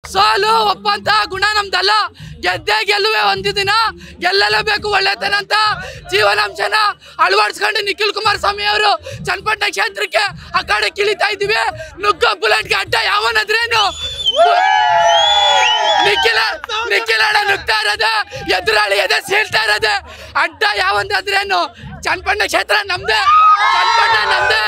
ಸೋಲು ಒಪ್ಪಂತ ಗುಣ ನಮ್ದಲ್ಲ ಗೆದ್ದೇ ಗೆಲ್ಲುವೆ ಒಂದು ದಿನ ಗೆಲ್ಲಲೇಬೇಕು ಒಳ್ಳೆತನ ಅಂತ ಜೀವನಾಂಶನ ಅಳವಡಿಸ್ಕೊಂಡು ನಿಖಿಲ್ ಕುಮಾರಸ್ವಾಮಿ ಅವರು ಚನ್ನಪಟ್ಟಣ ಕ್ಷೇತ್ರಕ್ಕೆ ಆ ಕಡೆ ಕಿಳಿತಾ ಇದ್ದೀವಿ ನುಗ್ಗ ಬುಲೆಟ್ಗೆ ಅಡ್ಡ ಯಾವನಾದ್ರೇನು ನಿಖಿಲ ನಿಖಿಲ ಅಣ್ಣ ನುಗ್ತಾ ಇರೋದೆ ಎದುರಾಳಿ ಎದೆ ಸೀಳ್ತಾ ಇರೋದೆ ಅಡ್ಡ ಯಾವಂದಾದ್ರೇನು ಚನ್ನಪಟ್ಟಣ ಕ್ಷೇತ್ರ ನಮ್ದೇ ಚನ್ನಪಟ್ಟಣ ನಮ್ದೇ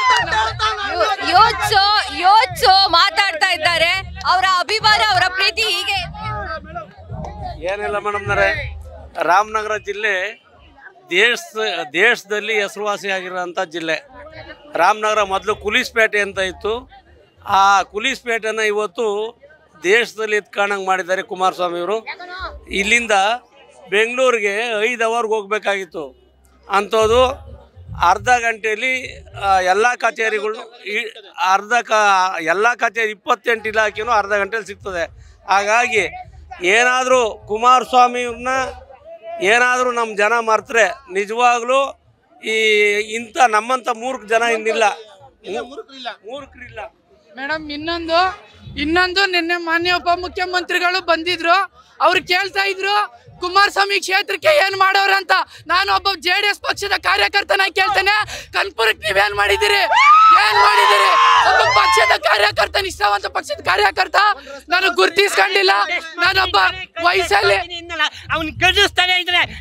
ಯೋಚ್ಸು ಯೋಚ್ಸು ಮಾತಾಡ್ತಾ ಇದ್ದಾರೆ ಅವರ ಅಭಿಮಾನ ಅವರ ಪ್ರೀತಿ ಹೀಗೆ ಇದೆ. ಏನಿಲ್ಲ ಮೇಡಮ್ನರೆ ರಾಮನಗರ ಜಿಲ್ಲೆ ದೇಶ ದೇಶದಲ್ಲಿ ಹೆಸರುವಾಸಿಯಾಗಿರೋಂಥ ಜಿಲ್ಲೆ ರಾಮನಗರ ಮೊದಲು ಕುಲಿಸ್ಪೇಟೆ ಅಂತ ಇತ್ತು ಆ ಕುಲಿಸ್ಪೇಟೆನ ಇವತ್ತು ದೇಶದಲ್ಲಿ ಎತ್ಕಾಣಂಗೆ ಮಾಡಿದ್ದಾರೆ ಕುಮಾರಸ್ವಾಮಿಯವರು ಇಲ್ಲಿಂದ ಬೆಂಗಳೂರಿಗೆ ಐದು ಅವರ್ಗೆ ಹೋಗ್ಬೇಕಾಗಿತ್ತು ಅಂಥದ್ದು ಅರ್ಧ ಗಂಟೆಯಲ್ಲಿ ಎಲ್ಲ ಕಚೇರಿಗಳು ಈ ಅರ್ಧ ಕ ಎಲ್ಲ ಕಚೇರಿ ಇಪ್ಪತ್ತೆಂಟು ಇಲಾಖೆನೂ ಅರ್ಧ ಗಂಟೆಲಿ ಸಿಗ್ತದೆ ಹಾಗಾಗಿ ಏನಾದರೂ ಕುಮಾರಸ್ವಾಮಿಯವ್ರನ್ನ ಏನಾದರೂ ನಮ್ಮ ಜನ ಮರ್ತರೆ ನಿಜವಾಗ್ಲೂ ಈ ಇಂಥ ನಮ್ಮಂಥ ಮೂರ್ಖ ಜನ ಇನ್ನಿಲ್ಲ ಮೂರ್ಖರಿಲ್ಲ ಮೇಡಮ್ ಇನ್ನೊಂದು ಇನ್ನೊಂದು ನಿನ್ನೆ ಮಾನ್ಯ ಉಪಮುಖ್ಯಮಂತ್ರಿಗಳು ಬಂದಿದ್ರು ಅವ್ರು ಕೇಳ್ತಾ ಇದ್ರು ಕುಮಾರಸ್ವಾಮಿ ಕ್ಷೇತ್ರಕ್ಕೆ ಏನ್ ಮಾಡೋರು ಅಂತ ನಾನು ಒಬ್ಬ ಜೆ ಡಿ ಎಸ್ ಪಕ್ಷದ ಕಾರ್ಯಕರ್ತನಾಗಿ ಕೇಳ್ತೇನೆ ಕನ್ಪುರಕ್ಕೆ ನೀವೇನ್ ಮಾಡಿದಿರಿ ಏನ್ ಮಾಡಿದಿರಿ ಒಬ್ಬ ಪಕ್ಷದ ಕಾರ್ಯಕರ್ತ ನಿಷ್ಠಾವಂತ ಪಕ್ಷದ ಕಾರ್ಯಕರ್ತ ನಾನು ಗುರ್ತಿಸ್ಕೊಂಡಿಲ್ಲ ನಾನೊಬ್ಬ ವಯಸ್ಸಲ್ಲಿ ಅವನ್ ಗೆಲ್ಲಿಸ್ತಾನೆ ಇದ್ರೆ